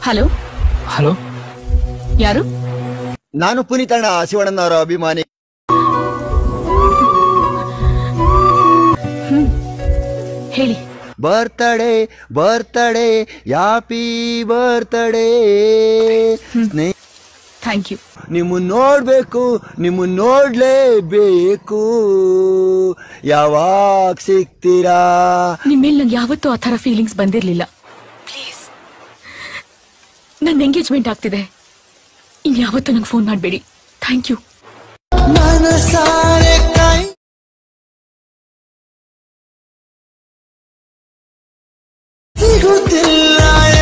Hello hello ಯಾರು ನಾನು ಪುನೀತಣ್ಣ ಶಿವಣ್ಣನವರ ಅಭಿಮಾನಿ ಹೇಳಿ birthday birthday happy birthday Sneha thank you ನಿಮ್ಮ ನೋಡ್ಬೇಕು ನಿಮ್ಮ ನೋಡ್ಲೇಬೇಕು ಯಾವಾಗ ಸಿಗ್ತೀರಾ ನಿಮ್ಮೇಲೆ ನಂಗೆ ಯಾವತ್ತೂ ಆ ಥರ ಫೀಲಿಂಗ್ಸ್ ಬಂದಿರ್ಲಿಲ್ಲ ಪ್ಲೀಸ್ ನನ್ನ ಎಂಗೇಜ್ಮೆಂಟ್ ಆಗ್ತಿದೆ ಇನ್ಯಾವತ್ತೂ ನಂಗೆ ಫೋನ್ ಮಾಡಬೇಡಿ ಥ್ಯಾಂಕ್ ಯು ಸಿಗುತ್ತಿಲ್ಲ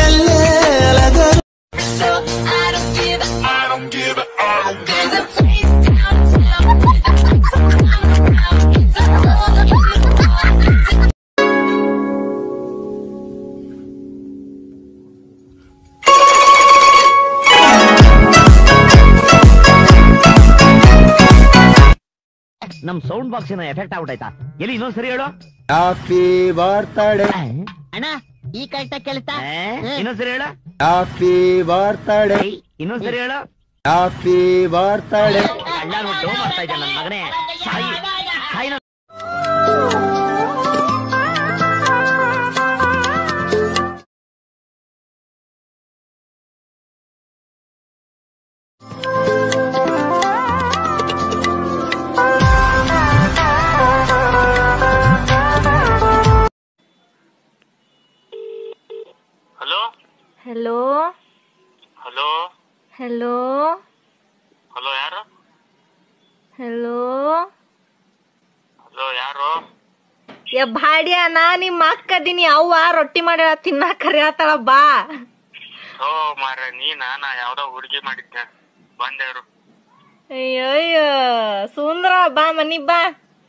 ನಮ್ ಸೌಂಡ್ ಬಾಕ್ಸ್ ಏನೋ ಎಫೆಕ್ಟ್ ಆಗ್ಬಿಟ್ಟೈತಾ ಎಲ್ಲಿ ಇನ್ನೊಂದ್ ಸರಿ ಹೇಳು ಹ್ಯಾಪಿ ಬರ್ತಡೆ ಅಣ್ಣ ಈ ಕರೆಕ್ಟ್ ಕೇಳ್ತಾ ಇನ್ನೊಂದ್ ಸರಿ ಹೇಳು ಹ್ಯಾಪಿ ಬರ್ತಡೆ ಇನ್ನೊಂದ್ ಸರಿ ಹೇಳು ಹ್ಯಾಪಿ ಬರ್ತಡೆ ಅಣ್ಣ ನೋಡು ಮಾಡ್ತಾ ಇದ್ದ ನನ್ ಮಗನೇ ಸಾಯಿ ಸಾಯಿ ನನ್- hello hello hello hello hello ಯಾರು ಹೆಲೋ ಹಲೋ ಯಾರು ಯ ಭಾಡ್ಯ ನಾ ನಿಮ್ಮ ಅಕ್ಕದೀನಿ ಅವ್ವ ರೊಟ್ಟಿ ಮಾಡ್ಯಾಳ ತಿನ್ನಾಕ ಕರಿಯತ್ತಾಳ ಬಾ ಓ ಮಾರ ನೀನಾ ನಾ ಯಾವ್ದೋ ಹುಡುಗಿ ಮಾಡಿದ್ದೆ ಬಂದೇವ್ರು ಅಯ್ಯಯ್ಯ ಸುಂದ್ರ ಬಾ ಮನಿ ಬಾ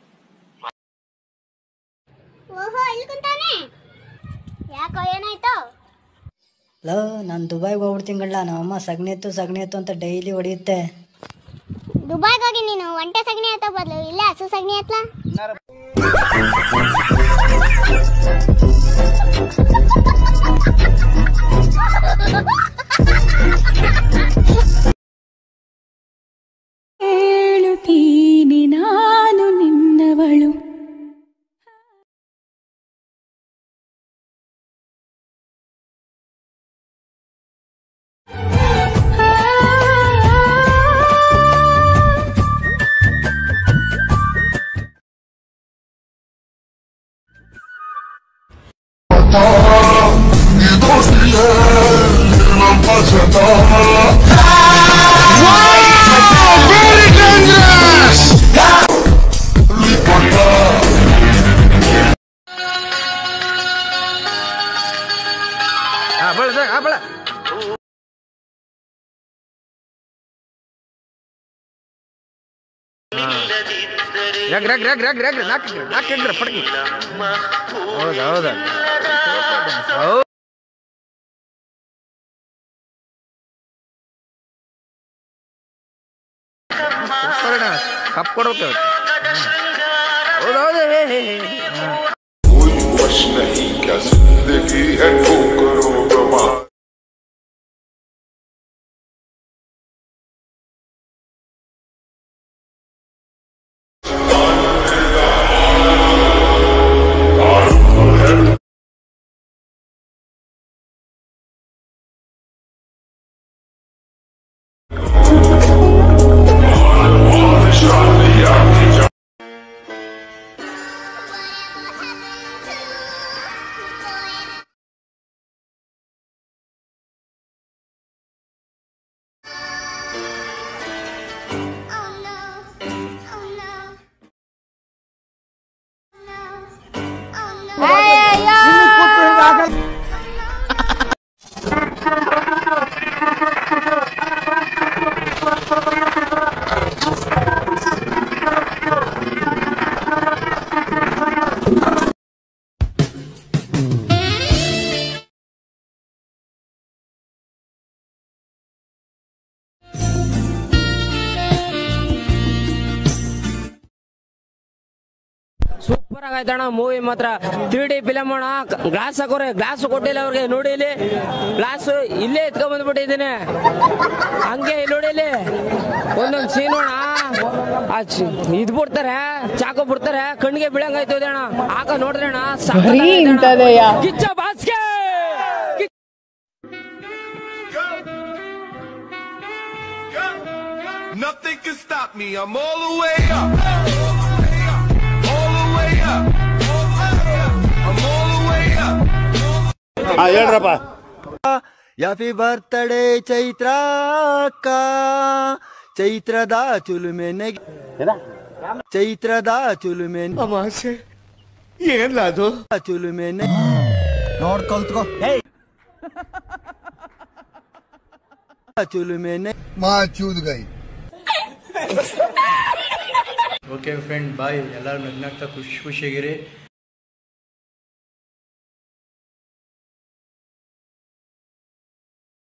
ಓಹೋ ಇಲ್ಲಿ ಕುಂತಾನೆ ಯಾಕೋ ಏನಾಯ್ತು ಲೋ ನಾನು ದುಬೈಗೆ ಹೋಗ್ಬಿಡ್ತೀನಿ ಗಳ್ಳ ನಮ್ಮಮ್ಮ ಸಗಣಿ ಎತ್ತು ಸಗಣಿ ಎತ್ತು ಅಂತ ಡೈಲಿ ಹೊಡೆಯುತ್ತೆ ದುಬೈಗೆ ಹೋಗಿ ನೀನು ಒಂಟೆ ಸಗಣಿ ಹತ್ತ ಬದ್ಲು ಇಲ್ಲ ಹಸು ಸಗಣಿ ಹತ್ಲಾ ಹೇಳುತ್ತೀನಿ ನಾನು ನಿನ್ನವಳು ರಗ್ ರಗ್ ರಗ್ ರಗ್ ರಗ್ ನಾಲ್ಕು ನಾಲ್ಕು ಎಗ್ರ ಪಡ್ಕಿ ಹೌದಾ ಹೌದಾ ಹೌದು ಕಪ್ ಕೊಡ್ಬೇಕು ಹೌದೌದು ಹೇ ಹೇ ಹೇ ಹಾ. कोई वश नहीं क्या जिंदगी है ठोकरों गवा ಸೂಪರ್ ಸೂಪರ್ ಆಗೈತಣ್ಣ ಮೂವಿ ಮಾತ್ರ ತ್ರೀ ಡಿ ಫಿಲಮ್ ಅಣ್ಣ ಗ್ಲಾಸ್ ಹಾಕೋರೆ ಗ್ಲಾಸ್ ಕೊಟ್ಟಿಲ್ಲ ಅವ್ರಿಗೆ ನೋಡಿ ಇಲ್ಲಿ ಗ್ಲಾಸ್ ಇಲ್ಲೇ ಎತ್ಕೊಂಡ್ ಬಂದ್ಬಿಟ್ಟಿದ್ದೀನಿ ಹಂಗೆ ಇಲ್ಲಿ ನೋಡಿ ಇಲ್ಲಿ ಒಂದೊಂದು ಸೀನ್ ಅಣ್ಣ ಆ ಚಿ- ಇದ್ ಬಿಡ್ತಾರೆ ಚಾಕು ಬಿಡ್ತಾರೆ ಕಣ್ಣಿಗೆ ಬೀಳಂಗಾಯ್ತು ಇದೆ ಅಣ್ಣ ಆಗ ನೋಡಿದ್ರೆ ಅಣ್ಣ ಸಖತ್ತಾಗೈತೆ ಅಣ್ಣ. Kichcha ಬಾಸ್ಕೆ Nothing can stop me. I'm all the way up. All the way up. I'm all the way up. ಹಾ ಹೇಳ್ರಪ್ಪ ಹ್ಯಾಪಿ ಬರ್ತ್ಡೇ ಚೈತ್ರ ಅಕ್ಕ ಚೈತ್ರದ ಚುಲುಮೆ ನೆಗೆ ಚೈತ್ರದ ಚುಲುಮೆ ಏನ್ಲ ಅದು ಚುಲುಮೆ ನೋಡ್ ಕಲ್ತ್ಕೋ ಚುಲುಮೆ ಮಾ ಚೂದ್ಗೈ ಓಕೆ ಫ್ರೆಂಡ್ ಬಾಯ್ ಎಲ್ಲರೂ ನಗ್ನಾಗ್ತಾ ಖುಷಿ ಖುಷಿಯಾಗಿರಿ